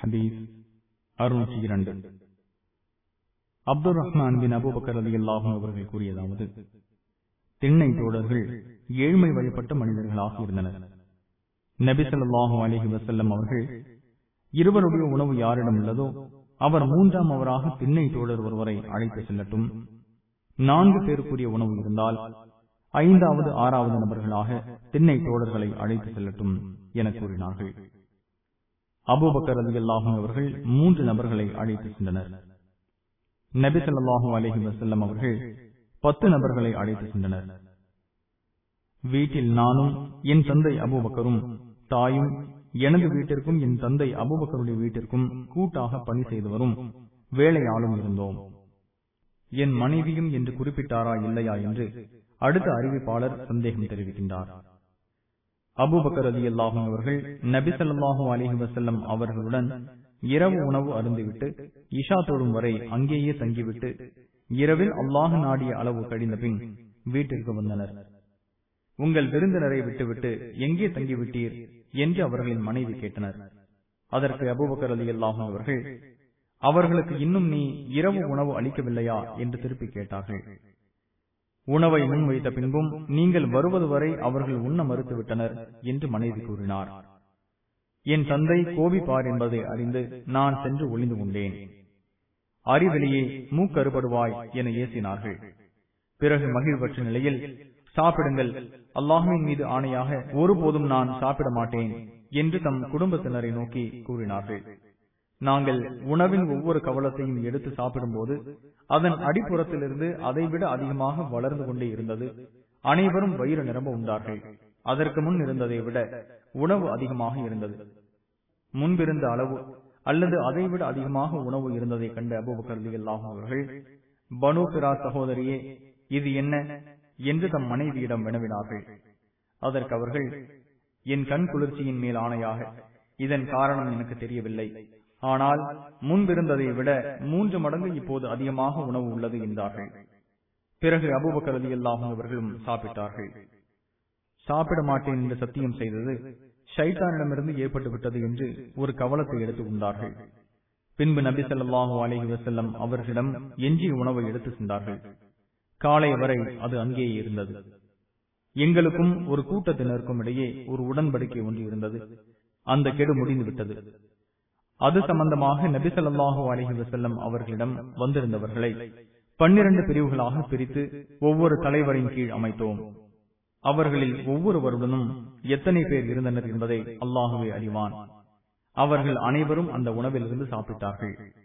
ஹதீஸ் அறுநூற்றி இரண்டு அப்துல் ரஹ்மான் பின் அபுபக்கர் அலி அல்லாஹும் அவர்கள் கூறியதாவது திண்ணை தோழர்கள் ஏழ்மை வழிபட்ட மனிதர்களாக இருந்தனர் நபிசல்லாஹு அலிஹி வசல்லம் அவர்கள் இருவருடைய உணவு யாரிடம் உள்ளதோ அவர் மூன்றாம் அவராக திண்ணை தோழர் ஒருவரை அழைத்து செல்லட்டும் நான்கு பேருக்குரிய உணவு இருந்தால் ஐந்தாவது ஆறாவது நபர்களாக திண்ணை தோழர்களை அழைத்து செல்லட்டும் என கூறினார்கள் அபூபக்கர் அலி அல்லாஹும் அவர்கள் மூன்று நபர்களை அழைத்து சென்றனர் நபி சொல்லாஹு அலஹி வசல்லம் அவர்கள் பத்து நபர்களை அழைத்து சென்றனர் வீட்டில் நானும் என் தந்தை அபூபக்கரும் தாயும் எனது வீட்டிற்கும் என் தந்தை அபுபக்கருடைய வீட்டிற்கும் கூட்டாக பணி செய்து வரும் வேலையாளும் இருந்தோம் என் மனைவியும் என்று குறிப்பிட்டாரா இல்லையா என்று அடுத்த அறிவிப்பாளர் சந்தேகம் தெரிவிக்கின்றார் அபுபக்கர் அலி அல்லாஹும் அவர்கள் நபி சொல்லாஹு அலிஹி வசல்லம் அவர்களுடன் இரவு உணவு அருந்துவிட்டு இஷா தொழும் வரை அங்கேயே தங்கிவிட்டு இரவில் அல்லாஹ் நாடிய அளவு கழிந்த பின் வீட்டிற்கு வந்தனர் உங்கள் விருந்தினரை விட்டுவிட்டு எங்கே தங்கிவிட்டீர் என்று அவர்களின் மனைவி கேட்டனர் அதற்கு அபுபக்கர் அலி அல்லாஹும் அவர்கள் அவர்களுக்கு இன்னும் நீ இரவு உணவு அளிக்கவில்லையா என்று திருப்பி கேட்டார்கள் உணவை முன்வைத்த பின்பும் நீங்கள் வருவது வரை அவர்கள் உண்ண மறுத்துவிட்டனர் என்று மனைவி கூறினார் என் தந்தை கோபிப்பார் என்பதை அறிந்து நான் சென்று ஒளிந்து கொண்டேன் அறிவெளியே மூக்கறுபடுவாய் என ஏசினார்கள் பிறகு மகிழ்வற்ற நிலையில் சாப்பிடுங்கள் அல்லாஹுவின் மீது ஆணையாக ஒருபோதும் நான் சாப்பிட மாட்டேன் என்று தம் குடும்பத்தினரை நோக்கி கூறினார்கள் நாங்கள் உணவின் ஒவ்வொரு கவலத்தையும் எடுத்து சாப்பிடும்போது அதன் அடிப்புறத்திலிருந்து அதைவிட அதிகமாக வளர்ந்து கொண்டே இருந்தது அனைவரும் வயிறு நிரம்ப உண்டார்கள் அதற்கு முன் இருந்ததை விட உணவு அதிகமாக இருந்தது முன்பிருந்த அளவு அல்லது அதைவிட அதிகமாக உணவு இருந்ததை கண்ட அபுபக்கர் அல்லாஹும் அவர்கள் பனு பிரா சகோதரியே இது என்ன என்று தம் மனைவியிடம் வினவினார்கள் அதற்கு அவர்கள் என் கண் குளிர்ச்சியின் மேல் ஆணையாக இதன் காரணம் எனக்கு தெரியவில்லை ஆனால் முன்பிருந்ததை விட மூன்று மடங்கு இப்போது அதிகமாக உணவு உள்ளது என்றார்கள் பிறகு அபுபக்கர் அலி அல்லாஹும் அவர்களும் சாப்பிட்டார்கள் சாப்பிட மாட்டேன் என்று சத்தியம் செய்தது ஷைத்தானிடமிருந்து ஏற்பட்டு விட்டது என்று ஒரு கவலத்தை எடுத்துக் கொண்டார்கள் பின்பு நபி சொல்லாஹு அலஹி வசல்லம் அவர்களிடம் எஞ்சிய உணவை எடுத்து சென்றார்கள் காலை வரை அது அங்கேயே இருந்தது எங்களுக்கும் ஒரு கூட்டத்தினருக்கும் இடையே ஒரு உடன்படிக்கை ஒன்று இருந்தது அந்த கெடு முடிந்து விட்டது அது சம்பந்தமாக நபி சொல்லாஹு அலஹி வசல்லம் அவர்களிடம் வந்திருந்தவர்களை பன்னிரண்டு பிரிவுகளாக பிரித்து ஒவ்வொரு தலைவரின் கீழ் அமைத்தோம் அவர்களில் ஒவ்வொருவருடனும் எத்தனை பேர் இருந்தனர் என்பதை அல்லாஹுவே அறிவான் அவர்கள் அனைவரும் அந்த உணவிலிருந்து சாப்பிட்டார்கள்